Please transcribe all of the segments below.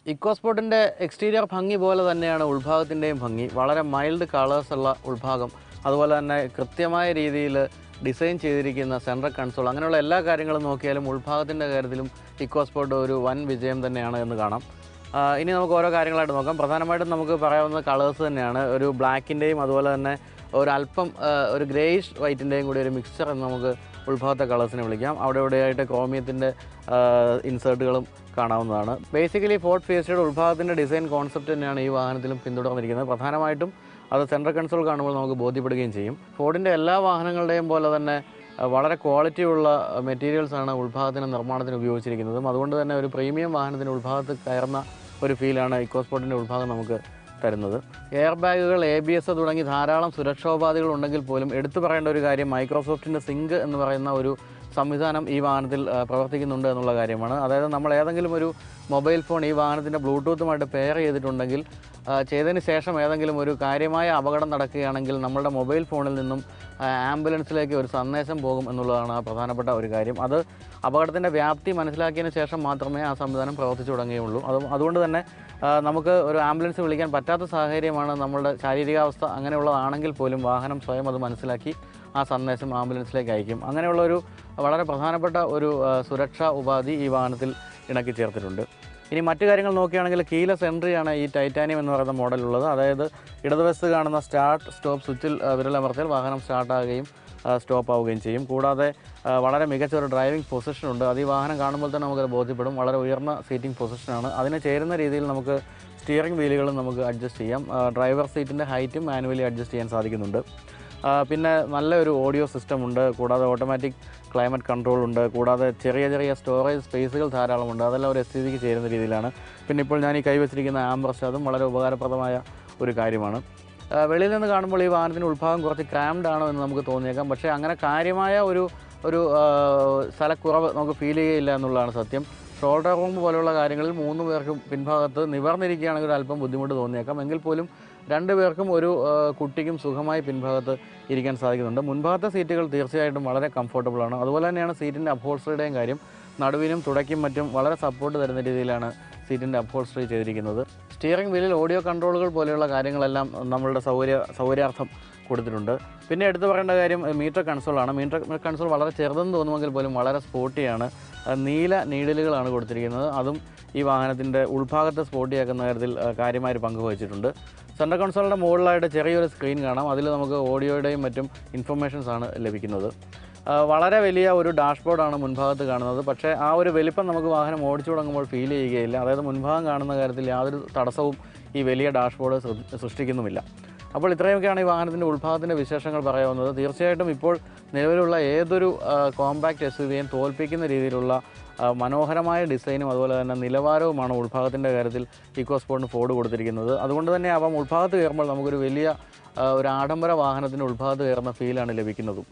ഇക്കോസ്പോർട്ടിൻ്റെ exterior ഭംഗി പോലെ തന്നെയാണ് ഉൾഭാഗത്തിൻ്റെയും ഭംഗി വളരെ മൈൽഡ് കളേഴ്സ് ഉള്ള ഉൾഭാഗം അതുപോലെ തന്നെ കൃത്യമായ രീതിയിൽ ഡിസൈൻ ചെയ്തിരിക്കുന്ന സെൻട്രൽ കൺസോൾ അങ്ങനെയുള്ള എല്ലാ കാര്യങ്ങളും നോക്കിയാലും ഉൾഭാഗത്തിൻ്റെ കാര്യത്തിലും ഇക്കോസ്പോർട്ട് ഒരു വൻ വിജയം തന്നെയാണ് എന്ന് കാണാം ആ, ഇനി നമുക്ക് ഓരോ കാര്യങ്ങളായിട്ട് നോക്കാം പ്രധാനമായിട്ടും നമുക്ക് പറയാവുന്ന കളേഴ്സ് തന്നെയാണ് ഒരു ബ്ലാക്കിൻ്റെയും അതുപോലെ തന്നെ ഒരു അല്പം ആ, ഒരു ഗ്രേയിഷ് വൈറ്റിൻ്റെയും കൂടി ഒരു മിക്സ്ചർ എന്ന് നമുക്ക് ഉൾഭാഗത്തെ കളേഴ്സിനെ വിളിക്കാം അവിടെ ഇവിടെയായിട്ട് ക്രോമിയത്തിൻ്റെ ഇൻസേർട്ടുകളും കാണാവുന്നതാണ് ബേസിക്കലി ഫോർട്ട് ഫിയസ്റ്റയുടെ ഉൾഭാഗത്തിൻ്റെ ഡിസൈൻ കോൺസെപ്റ്റ് തന്നെയാണ് ഈ വാഹനത്തിലും പിന്തുടർന്നിരിക്കുന്നത് പ്രധാനമായിട്ടും അത് സെൻട്രൽ കൺസോൾ കാണുമ്പോൾ നമുക്ക് ബോധ്യപ്പെടുകയും ചെയ്യും ഫോർഡിൻ്റെ എല്ലാ വാഹനങ്ങളുടെയും പോലെ തന്നെ ആ, വളരെ ക്വാളിറ്റിയുള്ള മെറ്റീരിയൽസാണ് ഉൾഭാഗത്തിന് നിർമ്മാണത്തിന് ഉപയോഗിച്ചിരിക്കുന്നതും അതുകൊണ്ട് തന്നെ ഒരു പ്രീമിയം വാഹനത്തിന് ഉൾഭാഗത്ത് കയറുന്ന ഒരു ഫീലാണ് ഇക്കോസ്പോർട്ടിൻ്റെ ഉൾഭാഗം നമുക്ക് തരുന്നത് എയർ ബാഗുകൾ എ ബി എസ് തുടങ്ങി ധാരാളം സുരക്ഷോപാധികൾ ഉണ്ടെങ്കിൽ പോലും എടുത്തു പറയേണ്ട ഒരു കാര്യം മൈക്രോസോഫ്റ്റിൻ്റെ സിങ്ക് എന്ന് പറയുന്ന ഒരു സംവിധാനം ഈ വാഹനത്തിൽ ആ, പ്രവർത്തിക്കുന്നുണ്ട് എന്നുള്ള കാര്യമാണ് അതായത് നമ്മൾ ഏതെങ്കിലും ഒരു മൊബൈൽ ഫോൺ ഈ വാഹനത്തിൻ്റെ ബ്ലൂടൂത്തുമായിട്ട് പെയർ ചെയ്തിട്ടുണ്ടെങ്കിൽ ആ, ചെയ്തതിന് ശേഷം ഏതെങ്കിലും ഒരു കാര്യമായ അപകടം നടക്കുകയാണെങ്കിൽ നമ്മളുടെ മൊബൈൽ ഫോണിൽ നിന്നും ആ, ആംബുലൻസിലേക്ക് ഒരു സന്ദേശം പോകും എന്നുള്ളതാണ് ആ പ്രധാനപ്പെട്ട ഒരു കാര്യം അത് അപകടത്തിൻ്റെ വ്യാപ്തി മനസ്സിലാക്കിയതിന് ശേഷം മാത്രമേ ആ സംവിധാനം പ്രവർത്തിച്ചു തുടങ്ങുകയുള്ളൂ അത് അതുകൊണ്ട് തന്നെ ആ, നമുക്ക് ഒരു ആംബുലൻസ് വിളിക്കാൻ പറ്റാത്ത സാഹചര്യമാണ് നമ്മളുടെ ശാരീരികാവസ്ഥ അങ്ങനെയുള്ളതാണെങ്കിൽ പോലും വാഹനം സ്വയം അത് മനസ്സിലാക്കി ആ സന്ദേശം ആംബുലൻസിലേക്ക് അയക്കും അങ്ങനെയുള്ള ഒരു വളരെ പ്രധാനപ്പെട്ട ഒരു ആ, സുരക്ഷാ ഉപാധി ഈ വാഹനത്തിൽ ഇണക്കി ചേർത്തിട്ടുണ്ട് ഇനി മറ്റു കാര്യങ്ങൾ നോക്കുകയാണെങ്കിൽ കീലസ് എൻട്രിയാണ് ഈ ടൈറ്റാനിയം എന്ന് പറയുന്ന മോഡലുള്ളത് അതായത് ഇടതുവശത്ത് കാണുന്ന സ്റ്റാർട്ട് സ്റ്റോപ്പ് സ്വിച്ചിൽ ആ, വിരലമർത്തിയാൽ വാഹനം സ്റ്റാർട്ടാകുകയും സ്റ്റോപ്പ് ആവുകയും ചെയ്യും കൂടാതെ ആ, വളരെ മികച്ച ഒരു ഡ്രൈവിംഗ് പൊസിഷൻ ഉണ്ട് അത് ഈ വാഹനം കാണുമ്പോൾ തന്നെ നമുക്കത് ബോധ്യപ്പെടും വളരെ ഉയർന്ന സീറ്റിംഗ് പൊസിഷനാണ് അതിന് ചേരുന്ന രീതിയിൽ നമുക്ക് സ്റ്റിയറിംഗ് വീലുകളും നമുക്ക് അഡ്ജസ്റ്റ് ചെയ്യാം ആ, ഡ്രൈവർ സീറ്റിൻ്റെ ഹൈറ്റും മാനുവലി അഡ്ജസ്റ്റ് ചെയ്യാൻ സാധിക്കുന്നുണ്ട് ആ, പിന്നെ നല്ലൊരു ഓഡിയോ സിസ്റ്റം ഉണ്ട് കൂടാതെ ഓട്ടോമാറ്റിക് ക്ലൈമറ്റ് കൺട്രോൾ ഉണ്ട് കൂടാതെ ചെറിയ ചെറിയ സ്റ്റോറേജ് സ്പേസുകൾ ധാരാളമുണ്ട് അതെല്ലാം ഒരു എസ് ക്ക് ചേരുന്ന രീതിയിലാണ് പിന്നെ ഇപ്പോൾ ഞാൻ ഈ കൈവച്ചിരിക്കുന്ന ആംബ്രസ് അതും വളരെ ഉപകാരപ്രദമായ ഒരു കാര്യമാണ് ആ, വെളിയിൽ നിന്ന് കാണുമ്പോൾ ഈ വാഹനത്തിൻ്റെ ഉൾഭാഗം കുറച്ച് ക്രാംഡ് ആണോ എന്ന് നമുക്ക് തോന്നിയേക്കാം പക്ഷേ അങ്ങനെ കാര്യമായ ഒരു ഒരു ആ, സ്ഥലക്കുറവ് നമുക്ക് ഫീൽ ചെയ്യുകയില്ല എന്നുള്ളതാണ് സത്യം ഷോൾഡർ റൂം പോലെയുള്ള കാര്യങ്ങളിൽ മൂന്ന് പേർക്കും പിൻഭാഗത്ത് നിവർന്നിരിക്കുകയാണെങ്കിൽ ഒരു അല്പം ബുദ്ധിമുട്ട് തോന്നിയേക്കാം എങ്കിൽ പോലും രണ്ട് പേർക്കും ഒരു ആ, കുട്ടിക്കും സുഖമായി പിൻഭാഗത്ത് ഇരിക്കാൻ സാധിക്കുന്നുണ്ട് മുൻഭാഗത്തെ സീറ്റുകൾ തീർച്ചയായിട്ടും വളരെ കംഫർട്ടബിളാണ് അതുപോലെ തന്നെയാണ് സീറ്റിൻ്റെ അപ്ഹോൾസ്റ്ററിയുടെയും കാര്യം നടുവിനും തുടയ്ക്കും മറ്റും വളരെ സപ്പോർട്ട് തരുന്ന രീതിയിലാണ് സീറ്റിൻ്റെ അപ്ഹോൾസ്റ്ററി ചെയ്തിരിക്കുന്നത് സ്റ്റിയറിംഗ് വീലിൽ ഓഡിയോ കൺട്രോളുകൾ പോലെയുള്ള കാര്യങ്ങളെല്ലാം നമ്മളുടെ സൗകര്യ സൗകര്യാർത്ഥം കൊടുത്തിട്ടുണ്ട് പിന്നെ എടുത്തു പറയേണ്ട കാര്യം മീറ്റർ കൺസോളാണ് മീറ്റർ കൺസോൾ വളരെ ചെറുതെന്ന് തോന്നുമെങ്കിൽ പോലും വളരെ സ്പോർട്ടിയാണ് അത് നീല നീഡലുകളാണ് കൊടുത്തിരിക്കുന്നത് അതും ഈ വാഹനത്തിൻ്റെ ഉൾഭാഗത്തെ സ്പോർട്ടിയാക്കുന്ന കാര്യത്തിൽ ആ, കാര്യമായൊരു പങ്ക് വഹിച്ചിട്ടുണ്ട് സെൻട്രൽ കൺസോളിൻ്റെ മുകളിലായിട്ട് ചെറിയൊരു സ്ക്രീൻ കാണാം അതിൽ നമുക്ക് ഓഡിയോയുടെയും മറ്റും ഇൻഫർമേഷൻസ് ആണ് ലഭിക്കുന്നത് ആ, വളരെ വലിയ ഒരു ഡാഷ്ബോർഡാണ് മുൻഭാഗത്ത് കാണുന്നത് പക്ഷേ ആ ഒരു വലിപ്പം നമുക്ക് വാഹനം ഓടിച്ചു തുടങ്ങുമ്പോൾ ഫീൽ ചെയ്യുകയില്ല അതായത് മുൻഭാഗം കാണുന്ന കാര്യത്തിൽ യാതൊരു തടസ്സവും ഈ വലിയ ഡാഷ്ബോർഡ് സൃ- സൃഷ്ടിക്കുന്നുമില്ല അപ്പോൾ ഇത്രയൊക്കെയാണ് ഈ വാഹനത്തിൻ്റെ ഉൾഭാഗത്തിൻ്റെ വിശേഷങ്ങൾ പറയാവുന്നത് തീർച്ചയായിട്ടും ഇപ്പോൾ നിലവിലുള്ള ഏതൊരു കോമ്പാക്റ്റ് എസ് യു വിയെയും തോൽപ്പിക്കുന്ന രീതിയിലുള്ള ആ, മനോഹരമായ ഡിസൈനും അതുപോലെ തന്നെ നിലവാരവുമാണ് ഉൾഭാഗത്തിൻ്റെ കാര്യത്തിൽ ഇക്കോസ്പോർട്ടിന് ഫോർഡ് കൊടുത്തിരിക്കുന്നത് അതുകൊണ്ട് തന്നെ ആവാം ഉൾഭാഗത്ത് കയറുമ്പോൾ നമുക്കൊരു വലിയ ആ, ഒരു ആഡംബര വാഹനത്തിൻ്റെ ഉൾഭാഗത്ത് കയറുന്ന ഫീലാണ് ലഭിക്കുന്നതും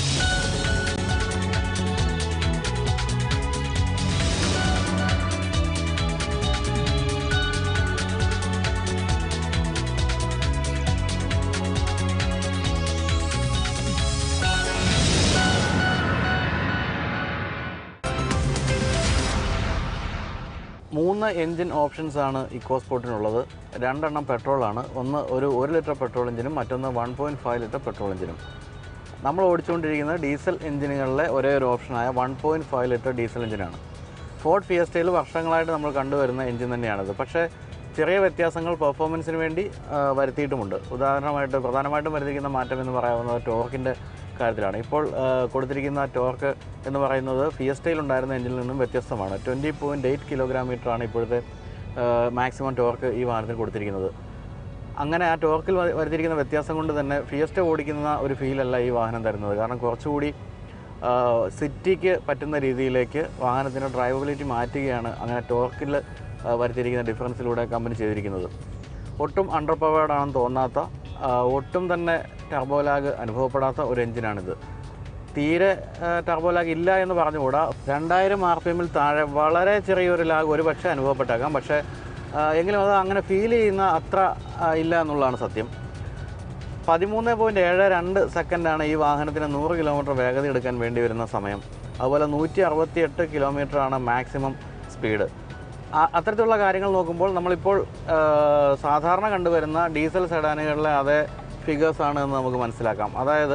മൂന്ന് എൻജിൻ ഓപ്ഷൻസ് ആണ് ഇക്കോസ്പോർട്ടിനുള്ളത് രണ്ടെണ്ണം പെട്രോളാണ് ഒന്ന് ഒരു ഒരു ലിറ്റർ പെട്രോൾ എഞ്ചിനും മറ്റൊന്ന് one point five litre petrol എഞ്ചിനും നമ്മൾ ഓടിച്ചുകൊണ്ടിരിക്കുന്നത് ഡീസൽ എഞ്ചിനുകളിലെ ഒരേ ഒരു ഓപ്ഷനായ one point five litre diesel എഞ്ചിനാണ് ഫോർഡ് ഫിയസ്റ്റയിൽ വർഷങ്ങളായിട്ട് നമ്മൾ കണ്ടുവരുന്ന എഞ്ചിൻ തന്നെയാണിത് പക്ഷേ ചെറിയ വ്യത്യാസങ്ങൾ പെർഫോമൻസിന് വേണ്ടി ആ, വരുത്തിയിട്ടുമുണ്ട് ഉദാഹരണമായിട്ട് പ്രധാനമായിട്ടും വരുത്തിയിരിക്കുന്ന മാറ്റം എന്ന് പറയാവുന്നത് ടോർക്കിൻ്റെ കാര്യത്തിലാണ് ഇപ്പോൾ ആ, കൊടുത്തിരിക്കുന്ന ടോർക്ക് എന്ന് പറയുന്നത് ഫിയസ്റ്റയിൽ ഉണ്ടായിരുന്ന എഞ്ചിനിൽ നിന്നും വ്യത്യസ്തമാണ് ട്വൻറ്റി പോയിൻറ്റ് എയ്റ്റ് കിലോഗ്രാം മീറ്ററാണ് ഇപ്പോഴത്തെ മാക്സിമം ടോർക്ക് ഈ വാഹനത്തിന് കൊടുത്തിരിക്കുന്നത് അങ്ങനെ ആ ടോർക്കിൽ വ- വരുത്തിയിരിക്കുന്ന വ്യത്യാസം കൊണ്ട് തന്നെ ഫിയസ്റ്റ ഓടിക്കുന്ന ഒരു ഫീലല്ല ഈ വാഹനം തരുന്നത് കാരണം കുറച്ചുകൂടി ആ, സിറ്റിക്ക് പറ്റുന്ന രീതിയിലേക്ക് വാഹനത്തിൻ്റെ ഡ്രൈവബിലിറ്റി മാറ്റുകയാണ് അങ്ങനെ ടോർക്കിൽ ആ, വരുത്തിയിരിക്കുന്ന ഡിഫറൻസിലൂടെ കമ്പനി ചെയ്തിരിക്കുന്നത് ഒട്ടും അണ്ടർ പവേർഡ് ആണെന്ന് തോന്നാത്ത ആ, ഒട്ടും തന്നെ ടർബോലാഗ് അനുഭവപ്പെടാത്ത ഒരു എഞ്ചിനാണിത് തീരെ ടർബോലാഗ് ഇല്ല എന്ന് പറഞ്ഞുകൂടാ രണ്ടായിരം ആർ പി എമ്മിൽ താഴെ വളരെ ചെറിയൊരു ലാഗ് ഒരു പക്ഷേ അനുഭവപ്പെട്ടേക്കാം പക്ഷേ ആ, എങ്കിലും അത് അങ്ങനെ ഫീൽ ചെയ്യുന്ന അത്ര ആ, ഇല്ല എന്നുള്ളതാണ് സത്യം പതിമൂന്ന് പോയിൻറ്റ് ഏഴ് രണ്ട് സെക്കൻഡാണ് ഈ വാഹനത്തിന് നൂറ് കിലോമീറ്റർ വേഗത എടുക്കാൻ വേണ്ടി വരുന്ന സമയം അതുപോലെ നൂറ്റി അറുപത്തി എട്ട് കിലോമീറ്ററാണ് മാക്സിമം സ്പീഡ് ആ- അത്തരത്തിലുള്ള കാര്യങ്ങൾ നോക്കുമ്പോൾ നമ്മളിപ്പോൾ ആ, സാധാരണ കണ്ടുവരുന്ന ഡീസൽ സെഡാനുകളിലെ അതേ ഫിഗേഴ്സ് ആണ് എന്ന് നമുക്ക് മനസ്സിലാക്കാം അതായത്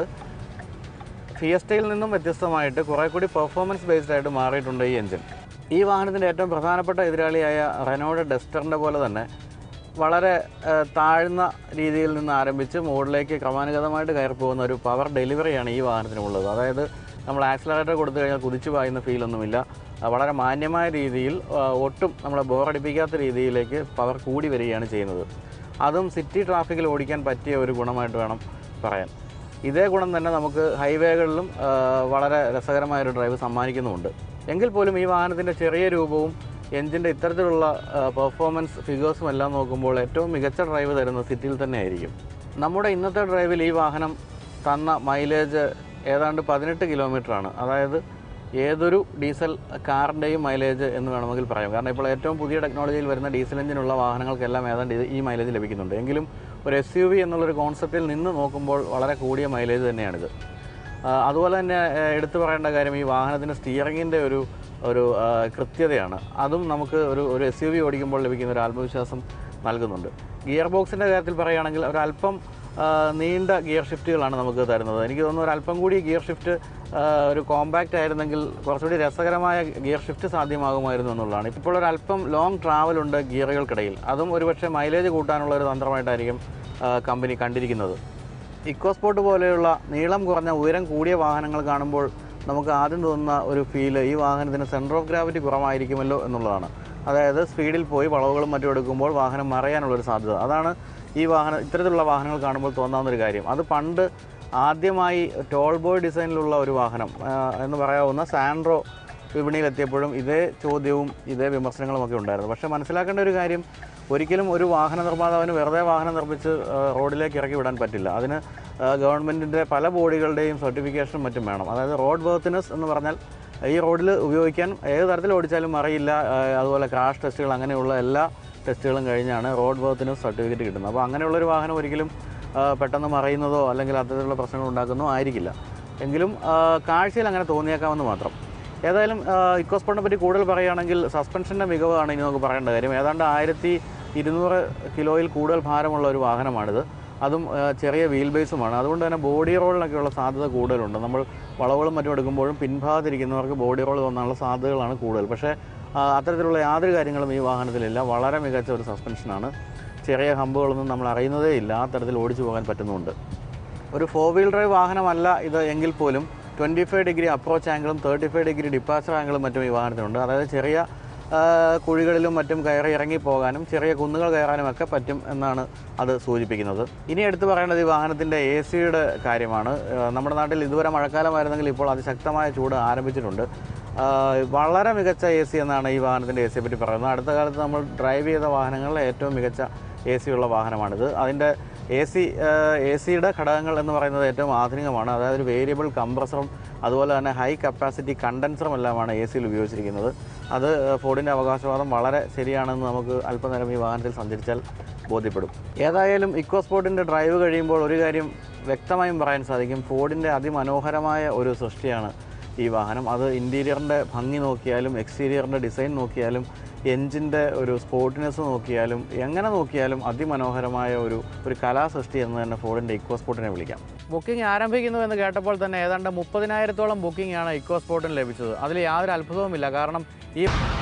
ഫിയസ്റ്റയിൽ നിന്നും വ്യത്യസ്തമായിട്ട് കുറേ കൂടി പെർഫോമൻസ് ബേസ്ഡ് ആയിട്ട് മാറിയിട്ടുണ്ട് ഈ എഞ്ചിൻ ഈ വാഹനത്തിൻ്റെ ഏറ്റവും പ്രധാനപ്പെട്ട എതിരാളിയായ റെനോയുടെ ഡസ്റ്ററിൻ്റെ പോലെ തന്നെ വളരെ ആ, താഴ്ന്ന രീതിയിൽ നിന്ന് ആരംഭിച്ച് മുകളിലേക്ക് ക്രമാനുഗതമായിട്ട് കയറി പോകുന്ന ഒരു പവർ ഡെലിവറിയാണ് ഈ വാഹനത്തിനുള്ളത് അതായത് നമ്മൾ ആക്സിലറേറ്റർ കൊടുത്തു കഴിഞ്ഞാൽ കുതിച്ചു പായുന്ന ഫീലൊന്നുമില്ല ആ, വളരെ മാന്യമായ രീതിയിൽ ആ, ഒട്ടും നമ്മളെ ബോറടിപ്പിക്കാത്ത രീതിയിലേക്ക് പവർ കൂടി വരികയാണ് ചെയ്യുന്നത് അതും സിറ്റി ട്രാഫിക്കിൽ ഓടിക്കാൻ പറ്റിയ ഒരു ഗുണമായിട്ട് വേണം പറയാൻ ഇതേ ഗുണം തന്നെ നമുക്ക് ഹൈവേകളിലും ആ, വളരെ രസകരമായൊരു ഡ്രൈവ് സമ്മാനിക്കുന്നുമുണ്ട് എങ്കിൽ പോലും ഈ വാഹനത്തിൻ്റെ ചെറിയ രൂപവും എഞ്ചിൻ്റെ ഇത്തരത്തിലുള്ള പെർഫോമൻസ് ഫിഗേഴ്സും എല്ലാം നോക്കുമ്പോൾ ഏറ്റവും മികച്ച ഡ്രൈവ് തരുന്നത് സിറ്റിയിൽ തന്നെ ആയിരിക്കും നമ്മുടെ ഇന്നത്തെ ഡ്രൈവിൽ ഈ വാഹനം തന്ന മൈലേജ് ഏതാണ്ട് പതിനെട്ട് കിലോമീറ്ററാണ് അതായത് ഏതൊരു ഡീസൽ കാറിൻ്റെയും മൈലേജ് എന്ന് വേണമെങ്കിൽ പറയാം കാരണം ഇപ്പോൾ ഏറ്റവും പുതിയ ടെക്നോളജിയിൽ വരുന്ന ഡീസൽ എഞ്ചിനുള്ള വാഹനങ്ങൾക്കെല്ലാം ഏതാണ്ട് ഇത് ഈ മൈലേജ് ലഭിക്കുന്നുണ്ട് എങ്കിലും ഒരു എസ് യു വി എന്നുള്ളൊരു കോൺസെപ്റ്റിൽ നിന്ന് നോക്കുമ്പോൾ വളരെ കൂടിയ മൈലേജ് തന്നെയാണിത് ആ, അതുപോലെ തന്നെ ആ, എടുത്തു പറയേണ്ട കാര്യം ഈ വാഹനത്തിൻ്റെ സ്റ്റിയറിങ്ങിൻ്റെ ഒരു ഒരു ആ, കൃത്യതയാണ് അതും നമുക്ക് ഒരു ഒരു എസ് യു വി ഓടിക്കുമ്പോൾ ലഭിക്കുന്ന ഒരു ആത്മവിശ്വാസം നൽകുന്നുണ്ട് ഗിയർ ബോക്സിൻ്റെ കാര്യത്തിൽ പറയുകയാണെങ്കിൽ ഒരല്പം ആ, നീണ്ട ഗിയർ ഷിഫ്റ്റുകളാണ് നമുക്ക് തരുന്നത് എനിക്ക് തോന്നുന്നു ഒരല്പം കൂടി ഗിയർ ഷിഫ്റ്റ് ആ, ഒരു കോമ്പാക്റ്റ് ആയിരുന്നെങ്കിൽ കുറച്ചുകൂടി രസകരമായ ഗിയർ ഷിഫ്റ്റ് സാധ്യമാകുമായിരുന്നു എന്നുള്ളതാണ് ഇപ്പോൾ ഒരു അല്പം ലോങ് ട്രാവൽ ഉണ്ട് ഗിയറുകൾക്കിടയിൽ അതും ഒരുപക്ഷെ മൈലേജ് കൂട്ടാനുള്ള ഒരു തന്ത്രമായിട്ടായിരിക്കും ആ, കമ്പനി കണ്ടിരിക്കുന്നത് ഇക്കോസ്പോർട്ട് പോലെയുള്ള നീളം കുറഞ്ഞ ഉയരം കൂടിയ വാഹനങ്ങൾ കാണുമ്പോൾ നമുക്ക് ആദ്യം തോന്നുന്ന ഒരു ഫീല് ഈ വാഹനത്തിന് സെൻറ്റർ ഓഫ് ഗ്രാവിറ്റി കുറവായിരിക്കുമല്ലോ എന്നുള്ളതാണ് അതായത് സ്പീഡിൽ പോയി വളവുകളും മറ്റും എടുക്കുമ്പോൾ വാഹനം മറയാനുള്ളൊരു സാധ്യത അതാണ് ഈ വാഹനം ഇത്തരത്തിലുള്ള വാഹനങ്ങൾ കാണുമ്പോൾ തോന്നാവുന്ന ഒരു കാര്യം അത് പണ്ട് ആദ്യമായി ടോൾ ബോയ് ഡിസൈനിലുള്ള ഒരു വാഹനം ആ, എന്ന് പറയാവുന്ന സാൻഡ്രോ വിപണിയിലെത്തിയപ്പോഴും ഇതേ ചോദ്യവും ഇതേ വിമർശനങ്ങളും ഒക്കെ ഉണ്ടായിരുന്നു പക്ഷേ മനസ്സിലാക്കേണ്ട ഒരു കാര്യം ഒരിക്കലും ഒരു വാഹന നിർമ്മാതാവിന് വെറുതെ വാഹനം നിർമ്മിച്ച് ആ, റോഡിലേക്ക് ഇറക്കി വിടാൻ പറ്റില്ല അതിന് ഗവൺമെൻറ്റിൻ്റെ പല ബോഡികളുടെയും സർട്ടിഫിക്കേഷനും മറ്റും വേണം അതായത് റോഡ് വേർത്തിനെസ് എന്ന് പറഞ്ഞാൽ ഈ റോഡിൽ ഉപയോഗിക്കാൻ ഏത് തരത്തിൽ ഓടിച്ചാലും അറിയില്ല ആ, അതുപോലെ ക്രാഷ് ടെസ്റ്റുകൾ അങ്ങനെയുള്ള എല്ലാ ടെസ്റ്റുകളും കഴിഞ്ഞാണ് റോഡ് വേർത്തിനെസ് സർട്ടിഫിക്കറ്റ് കിട്ടുന്നത് അപ്പോൾ അങ്ങനെയുള്ളൊരു വാഹനം ഒരിക്കലും ആ, പെട്ടെന്ന് മറയുന്നതോ അല്ലെങ്കിൽ അത്തരത്തിലുള്ള പ്രശ്നങ്ങൾ ഉണ്ടാക്കുന്നതോ ആയിരിക്കില്ല എങ്കിലും ആ, കാഴ്ചയിൽ അങ്ങനെ തോന്നിയേക്കാമെന്ന് മാത്രം ഏതായാലും ഇക്കോസ്പോർട്ടിനെ പറ്റി കൂടുതൽ പറയുകയാണെങ്കിൽ സസ്പെൻഷൻ്റെ മികവാണ് ഇനി നമുക്ക് പറയേണ്ട കാര്യം ഏതാണ്ട് ആയിരത്തി ഇരുന്നൂറ് കിലോയിൽ കൂടുതൽ ഭാരമുള്ള ഒരു വാഹനമാണിത് അതും ആ, ചെറിയ വീൽ ബേസുമാണ് അതുകൊണ്ട് തന്നെ ബോഡി റോളിനൊക്കെയുള്ള സാധ്യത കൂടുതലുണ്ട് നമ്മൾ വളവുകളും മറ്റും എടുക്കുമ്പോഴും പിൻഭാഗത്തിരിക്കുന്നവർക്ക് ബോഡി റോൾ തോന്നാനുള്ള സാധ്യതകളാണ് കൂടുതൽ പക്ഷേ ആ, അത്തരത്തിലുള്ള യാതൊരു കാര്യങ്ങളും ഈ വാഹനത്തിലില്ല വളരെ മികച്ച ഒരു സസ്പെൻഷനാണ് ചെറിയ ഹമ്പുകളൊന്നും നമ്മൾ അറിയുന്നതേ ഇല്ല ആ തരത്തിൽ ഓടിച്ചു പോകാൻ പറ്റുന്നുണ്ട് ഒരു ഫോർ വീൽ ഡ്രൈവ് വാഹനമല്ല ഇത് എങ്കിൽ പോലും ട്വൻറ്റി ഫൈവ് ഡിഗ്രി അപ്രോച്ച് ആംഗിളും തേർട്ടി ഫൈവ് ഡിഗ്രി ഡിപ്പാച്ചർ ആംഗിളും മറ്റും ഈ വാഹനത്തിനുണ്ട് അതായത് ചെറിയ ആ, കുഴികളിലും മറ്റും കയറി ഇറങ്ങി പോകാനും ചെറിയ കുന്നുകൾ കയറാനും ഒക്കെ പറ്റും എന്നാണ് അത് സൂചിപ്പിക്കുന്നത് ഇനി എടുത്തു പറയേണ്ടത് ഈ വാഹനത്തിൻ്റെ എ സിയുടെ കാര്യമാണ് ആ, നമ്മുടെ നാട്ടിൽ ഇതുവരെ മഴക്കാലമായിരുന്നെങ്കിൽ ഇപ്പോൾ അതിശക്തമായ ചൂട് ആരംഭിച്ചിട്ടുണ്ട് ആ, വളരെ മികച്ച എ സി എന്നാണ് ഈ വാഹനത്തിൻ്റെ എ സിയെ പറ്റി പറയുന്നത് അടുത്ത കാലത്ത് നമ്മൾ ഡ്രൈവ് ചെയ്ത വാഹനങ്ങളിലെ ഏറ്റവും മികച്ച എ സി ഉള്ള വാഹനമാണിത് അതിൻ്റെ എ സി എ സിയുടെ ഘടകങ്ങൾ എന്ന് പറയുന്നത് ഏറ്റവും ആധുനികമാണ് അതായത് ഒരു വേരിയബിൾ കംപ്രസറും അതുപോലെ തന്നെ ഹൈ കപ്പാസിറ്റി കണ്ടൻസറും എല്ലാമാണ് എ സിയിൽ ഉപയോഗിച്ചിരിക്കുന്നത് അത് ഫോർഡിൻ്റെ അവകാശവാദം വളരെ ശരിയാണെന്ന് നമുക്ക് അല്പനേരം ഈ വാഹനത്തിൽ സഞ്ചരിച്ചാൽ ബോധ്യപ്പെടും ഏതായാലും ഇക്കോസ്പോർട്ടിൻ്റെ ഡ്രൈവ് കഴിയുമ്പോൾ ഒരു കാര്യം വ്യക്തമായും പറയാൻ സാധിക്കും ഫോർഡിൻ്റെ അതിമനോഹരമായ ഒരു സൃഷ്ടിയാണ് ഈ വാഹനം അത് ഇൻറ്റീരിയറിൻ്റെ ഭംഗി നോക്കിയാലും എക്സ്റ്റീരിയറിൻ്റെ ഡിസൈൻ നോക്കിയാലും എൻജിൻ്റെ ഒരു സ്പോർട്ടിനെസ് നോക്കിയാലും എങ്ങനെ നോക്കിയാലും അതിമനോഹരമായ ഒരു ഒരു കലാസൃഷ്ടി എന്ന് തന്നെ ഫോർഡിൻ്റെ ഇക്കോസ്പോർട്ടിനെ വിളിക്കാം ബുക്കിംഗ് ആരംഭിക്കുന്നു എന്ന് കേട്ടപ്പോൾ തന്നെ ഏതാണ്ട് മുപ്പതിനായിരത്തോളം ബുക്കിംഗ് ആണ് ഇക്കോസ്പോർട്ടിന് ലഭിച്ചത് അതിൽ യാതൊരു അത്ഭുതവുമില്ല കാരണം ഈ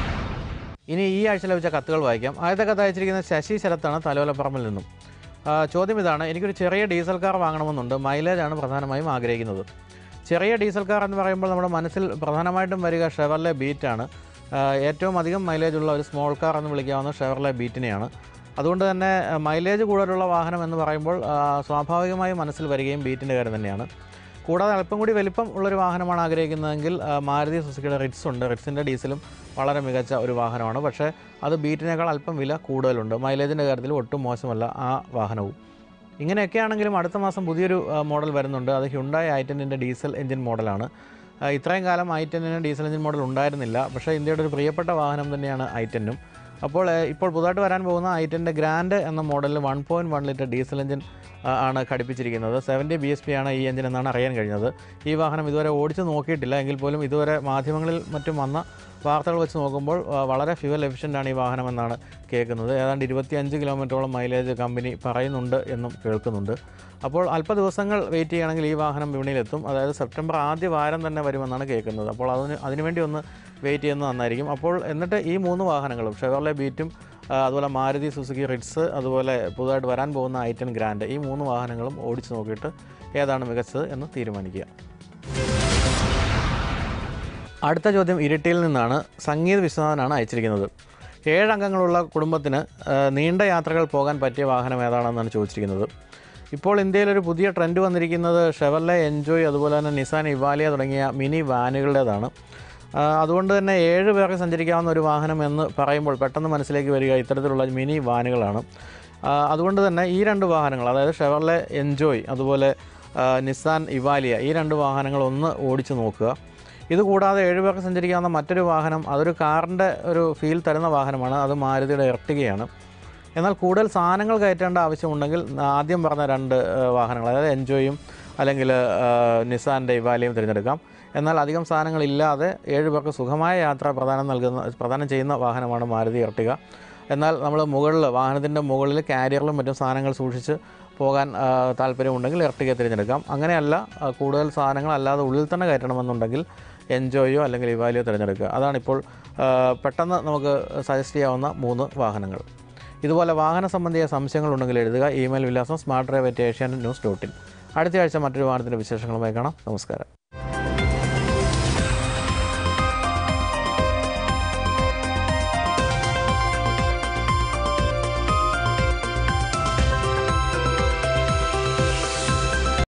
ഇനി ഈ ആഴ്ച ലഭിച്ച കത്തുകൾ വായിക്കാം ആദ്യത്തെ കത്ത് അയച്ചിരിക്കുന്നത് ശശി ശരത്താണ് തലോലപ്പറമ്പിൽ നിന്നും ആ, ചോദ്യം ഇതാണ് എനിക്കൊരു ചെറിയ ഡീസൽ കാർ വാങ്ങണമെന്നുണ്ട് മൈലേജാണ് പ്രധാനമായും ആഗ്രഹിക്കുന്നത് ചെറിയ ഡീസൽ കാർ എന്ന് പറയുമ്പോൾ നമ്മുടെ മനസ്സിൽ പ്രധാനമായിട്ടും വരിക ഷെവർലെ ബീറ്റാണ് ആ, ഏറ്റവും അധികം മൈലേജ് ഉള്ള ഒരു സ്മോൾ കാർ എന്ന് വിളിക്കാവുന്ന ഷെവർലെ ബീറ്റിനെയാണ് അതുകൊണ്ട് തന്നെ ആ, മൈലേജ് കൂടുതലുള്ള വാഹനം എന്ന് പറയുമ്പോൾ ആ, സ്വാഭാവികമായും മനസ്സിൽ വരികയും ബീറ്റിൻ്റെ കാര്യം തന്നെയാണ് കൂടാതെ അല്പം കൂടി വലിപ്പം ഉള്ളൊരു വാഹനമാണ് ആഗ്രഹിക്കുന്നതെങ്കിൽ ആ, മാരുതി സുസുക്കിയുടെ റിറ്റ്സ് ഉണ്ട് റിറ്റ്സിൻ്റെ ഡീസലും വളരെ മികച്ച ഒരു വാഹനമാണ് പക്ഷേ അത് ബീറ്റിനേക്കാൾ അല്പം വില കൂടുതലുണ്ട് മൈലേജിൻ്റെ കാര്യത്തിൽ ഒട്ടും മോശമല്ല ആ വാഹനവും ഇങ്ങനെയൊക്കെ ആണെങ്കിലും അടുത്ത മാസം പുതിയൊരു ആ, മോഡൽ വരുന്നുണ്ട് അത് ഹ്യുണ്ടായി ഐ ടെന്നിൻ്റെ ഡീസൽ എഞ്ചിൻ മോഡലാണ് ആ, ഇത്രയും കാലം ഐ ടെന്നിന് ഡീസൽ എഞ്ചിൻ മോഡൽ ഉണ്ടായിരുന്നില്ല പക്ഷേ ഇന്ത്യയുടെ ഒരു പ്രിയപ്പെട്ട വാഹനം തന്നെയാണ് ഐ ടെന്നും അപ്പോൾ ഏഹ്, ഇപ്പോൾ പുതുതായിട്ട് വരാൻ പോകുന്ന ഐറ്റൻ്റെ ഗ്രാൻഡ് എന്ന മോഡലിൽ one point one litre diesel engine ആ, ആണ് ഘടിപ്പിച്ചിരിക്കുന്നത് സെവൻറ്റി ബി എസ് പി ആണ് ഈ എഞ്ചിൻ എന്നാണ് അറിയാൻ കഴിഞ്ഞത് ഈ വാഹനം ഇതുവരെ ഓടിച്ച് നോക്കിയിട്ടില്ല എങ്കിൽ പോലും ഇതുവരെ മാധ്യമങ്ങളിൽ മറ്റും വന്ന വാർത്തകൾ വെച്ച് നോക്കുമ്പോൾ ആ, വളരെ ഫ്യൂവൽ എഫിഷ്യൻ്റ് ആണ് ഈ വാഹനം എന്നാണ് കേൾക്കുന്നത് ഏതാണ്ട് ഇരുപത്തിയഞ്ച് കിലോമീറ്ററോളം മൈലേജ് കമ്പനി പറയുന്നുണ്ട് എന്നും കേൾക്കുന്നുണ്ട് അപ്പോൾ അല്പ ദിവസങ്ങൾ വെയിറ്റ് ചെയ്യുകയാണെങ്കിൽ ഈ വാഹനം വിപണിയിലെത്തും അതായത് സെപ്റ്റംബർ ആദ്യ വാരം തന്നെ വരുമെന്നാണ് കേൾക്കുന്നത് അപ്പോൾ അതിന് അതിനുവേണ്ടി ഒന്ന് വെയിറ്റ് ചെയ്യുന്നത് നന്നായിരിക്കും അപ്പോൾ എന്നിട്ട് ഈ മൂന്ന് വാഹനങ്ങളും ഷെവർലെ ബീറ്റും ആ, അതുപോലെ മാരുതി സുസുക്കി റിറ്റ്സ് അതുപോലെ പുതുതായിട്ട് വരാൻ പോകുന്ന ഐറ്റൻ ഗ്രാൻഡ് ഈ മൂന്ന് വാഹനങ്ങളും ഓടിച്ച് നോക്കിയിട്ട് ഏതാണ് മികച്ചത് എന്ന് തീരുമാനിക്കുക അടുത്ത ചോദ്യം ഇരിട്ടിയിൽ നിന്നാണ് സംഗീത് വിശ്വനാഥനാണ് അയച്ചിരിക്കുന്നത് ഏഴ് അംഗങ്ങളുള്ള കുടുംബത്തിന് ആ, നീണ്ട യാത്രകൾ പോകാൻ പറ്റിയ വാഹനം ഏതാണെന്നാണ് ചോദിച്ചിരിക്കുന്നത് ഇപ്പോൾ ഇന്ത്യയിൽ ഒരു പുതിയ ട്രെൻഡ് വന്നിരിക്കുന്നത് ഷെവർലെ എൻജോയ് അതുപോലെ തന്നെ നിസാൻ ഇവാലിയ തുടങ്ങിയ മിനി വാനുകളുടേതാണ് ആ, അതുകൊണ്ട് തന്നെ ഏഴ് പേർക്ക് സഞ്ചരിക്കാവുന്ന ഒരു വാഹനം എന്ന് പറയുമ്പോൾ പെട്ടെന്ന് മനസ്സിലേക്ക് വരിക ഇത്തരത്തിലുള്ള മിനി വാനുകളാണ് ആ, അതുകൊണ്ട് തന്നെ ഈ രണ്ട് വാഹനങ്ങൾ അതായത് ഷെവർലെ എൻജോയ് അതുപോലെ ആ, നിസാൻ ഇവാലിയ ഈ രണ്ട് വാഹനങ്ങൾ ഒന്ന് ഓടിച്ച് നോക്കുക ഇത് കൂടാതെ ഏഴ് പേർക്ക് സഞ്ചരിക്കാവുന്ന മറ്റൊരു വാഹനം അതൊരു കാറിൻ്റെ ഒരു ഫീൽ തരുന്ന വാഹനമാണ് അത് മാരുതിയുടെ എർട്ടികയാണ് എന്നാൽ കൂടുതൽ സാധനങ്ങൾ കയറ്റേണ്ട ആവശ്യമുണ്ടെങ്കിൽ ആദ്യം പറഞ്ഞ രണ്ട് ആ, വാഹനങ്ങൾ അതായത് എൻജോയും അല്ലെങ്കിൽ ആ, നിസാൻ്റെ ഇവാലിയും തിരഞ്ഞെടുക്കാം എന്നാൽ അധികം സാധനങ്ങളില്ലാതെ ഏഴ് പേർക്ക് സുഖമായ യാത്ര പ്രദാനം നൽകുന്ന പ്രദാനം ചെയ്യുന്ന വാഹനമാണ് മാരുതി എർട്ടിക എന്നാൽ നമ്മൾ മുകളിൽ വാഹനത്തിൻ്റെ മുകളിൽ കാരിയറിലും മറ്റും സാധനങ്ങൾ സൂക്ഷിച്ച് പോകാൻ ആ, താല്പര്യമുണ്ടെങ്കിൽ എർട്ടിക തിരഞ്ഞെടുക്കാം അങ്ങനെയല്ല ആ, കൂടുതൽ സാധനങ്ങൾ അല്ലാതെ ഉള്ളിൽ തന്നെ കയറ്റണമെന്നുണ്ടെങ്കിൽ എൻജോയോ അല്ലെങ്കിൽ ഇവാലിയോ തിരഞ്ഞെടുക്കുക അതാണിപ്പോൾ ആ, പെട്ടെന്ന് നമുക്ക് സജസ്റ്റ് ചെയ്യാവുന്ന മൂന്ന് വാഹനങ്ങൾ ഇതുപോലെ വാഹന സംബന്ധിയ സംശയങ്ങളുണ്ടെങ്കിൽ എഴുതുക ഇമെയിൽ വിലാസം smart drive at Asianet news dot in അടുത്ത ആഴ്ച മറ്റൊരു വാഹനത്തിൻ്റെ വിശേഷങ്ങളുമായി കാണാം നമസ്കാരം